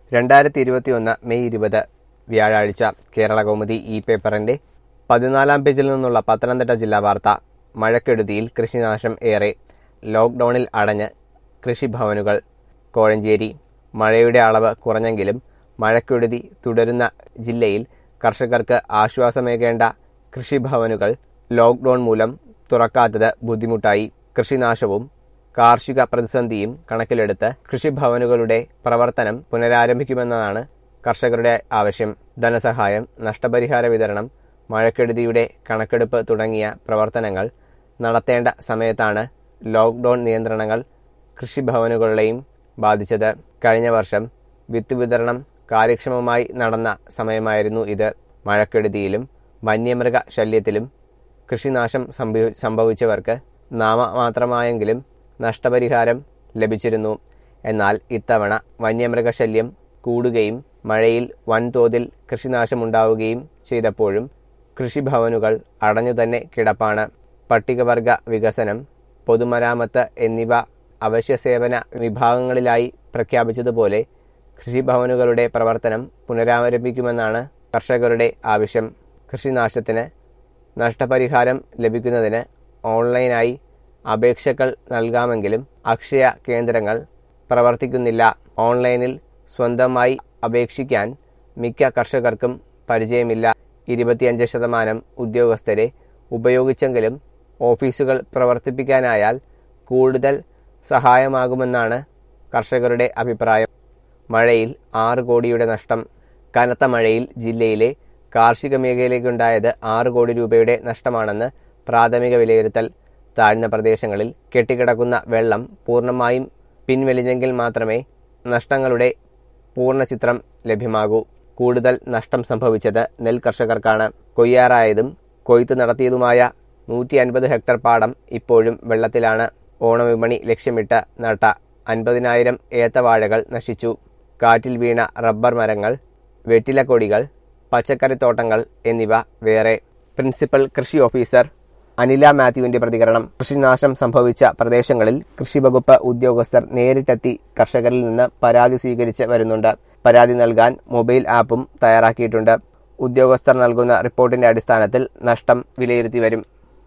രണ്ടായിരത്തി ഇരുപത്തിയൊന്ന് മെയ് ഇരുപത് വ്യാഴാഴ്ച കേരള കൗമുദി ഈ പേപ്പറിന്റെ പതിനാലാം പേജിൽ നിന്നുള്ള പത്തനംതിട്ട ജില്ലാ വാർത്ത മഴക്കെടുതിയിൽ കൃഷിനാശം ഏറെ ലോക്ക്ഡൌണിൽ അടഞ്ഞ് കൃഷിഭവനുകൾ കോഴഞ്ചേരി മഴയുടെ അളവ് കുറഞ്ഞെങ്കിലും മഴക്കെടുതി തുടരുന്ന ജില്ലയിൽ കർഷകർക്ക് ആശ്വാസമേകേണ്ട കൃഷിഭവനുകൾ ലോക്ക്ഡൌൺ മൂലം തുറക്കാത്തത് ബുദ്ധിമുട്ടായി കൃഷിനാശവും കാർഷിക പ്രതിസന്ധിയും കണക്കിലെടുത്ത് കൃഷിഭവനുകളുടെ പ്രവർത്തനം പുനരാരംഭിക്കുമെന്നതാണ് കർഷകരുടെ ആവശ്യം ധനസഹായം നഷ്ടപരിഹാര വിതരണം മഴക്കെടുതിയുടെ കണക്കെടുപ്പ് തുടങ്ങിയ പ്രവർത്തനങ്ങൾ നടത്തേണ്ട സമയത്താണ് ലോക്ക്ഡൌൺ നിയന്ത്രണങ്ങൾ കൃഷിഭവനുകളെയും ബാധിച്ചത് കഴിഞ്ഞ വർഷം വിത്ത് വിതരണം കാര്യക്ഷമമായി നടന്ന സമയമായിരുന്നു ഇത് മഴക്കെടുതിയിലും വന്യമൃഗ ശല്യത്തിലും കൃഷിനാശം സംഭവി സംഭവിച്ചവർക്ക് നാമമാത്രമായെങ്കിലും നഷ്ടപരിഹാരം ലഭിച്ചിരുന്നു എന്നാൽ ഇത്തവണ വന്യമൃഗശല്യം കൂടുകയും മഴയിൽ വൻതോതിൽ കൃഷിനാശമുണ്ടാവുകയും ചെയ്തപ്പോഴും കൃഷിഭവനുകൾ അടഞ്ഞു തന്നെ കിടപ്പാണ് പട്ടികവർഗ വികസനം പൊതുമരാമത്ത് എന്നിവ അവശ്യ സേവന വിഭാഗങ്ങളിലായി പ്രഖ്യാപിച്ചതുപോലെ കൃഷിഭവനുകളുടെ പ്രവർത്തനം പുനരാരംഭിക്കുമെന്നാണ് കർഷകരുടെ ആവശ്യം കൃഷിനാശത്തിന് നഷ്ടപരിഹാരം ലഭിക്കുന്നതിന് ഓൺലൈനായി അപേക്ഷകൾ നൽകാമെങ്കിലും അക്ഷയ കേന്ദ്രങ്ങൾ പ്രവർത്തിക്കുന്നില്ല ഓൺലൈനിൽ സ്വന്തമായി അപേക്ഷിക്കാൻ മിക്ക കർഷകർക്കും പരിചയമില്ല ഇരുപത്തിയഞ്ച് ശതമാനം ഉദ്യോഗസ്ഥരെ ഉപയോഗിച്ചെങ്കിലും ഓഫീസുകൾ പ്രവർത്തിപ്പിക്കാനായാൽ കൂടുതൽ സഹായമാകുമെന്നാണ് കർഷകരുടെ അഭിപ്രായം മഴയിൽ ആറ് കോടിയുടെ നഷ്ടം കനത്ത മഴയിൽ ജില്ലയിലെ കാർഷിക മേഖലയ്ക്കുണ്ടായത് ആറ് കോടി രൂപയുടെ നഷ്ടമാണെന്ന് പ്രാഥമിക വിലയിരുത്തൽ താഴ്ന്ന പ്രദേശങ്ങളിൽ കെട്ടിക്കിടക്കുന്ന വെള്ളം പൂർണ്ണമായും പിൻവലിഞ്ഞെങ്കിൽ മാത്രമേ നഷ്ടങ്ങളുടെ പൂർണ്ണ ചിത്രം ലഭ്യമാകൂ കൂടുതൽ നഷ്ടം സംഭവിച്ചത് നെൽ കർഷകർക്കാണ് കൊയ്യാറായതും കൊയ്ത്ത് നടത്തിയതുമായ നൂറ്റി അൻപത് ഹെക്ടർ പാടം ഇപ്പോഴും വെള്ളത്തിലാണ് ഓണവിപണി ലക്ഷ്യമിട്ട് നട്ട അൻപതിനായിരം ഏത്തവാഴകൾ നശിച്ചു കാറ്റിൽ വീണ റബ്ബർ മരങ്ങൾ വെറ്റിലക്കൊടികൾ പച്ചക്കറിത്തോട്ടങ്ങൾ എന്നിവ വേറെ പ്രിൻസിപ്പൽ കൃഷി ഓഫീസർ അനില മാത്യുവിന്റെ പ്രതികരണം കൃഷിനാശം സംഭവിച്ച പ്രദേശങ്ങളിൽ കൃഷിവകുപ്പ് ഉദ്യോഗസ്ഥർ നേരിട്ടെത്തി കർഷകരിൽ നിന്ന് പരാതി സ്വീകരിച്ച് വരുന്നുണ്ട് പരാതി നൽകാൻ മൊബൈൽ ആപ്പും തയ്യാറാക്കിയിട്ടുണ്ട് ഉദ്യോഗസ്ഥർ നൽകുന്ന റിപ്പോർട്ടിന്റെ അടിസ്ഥാനത്തിൽ നഷ്ടം വിലയിരുത്തി വരും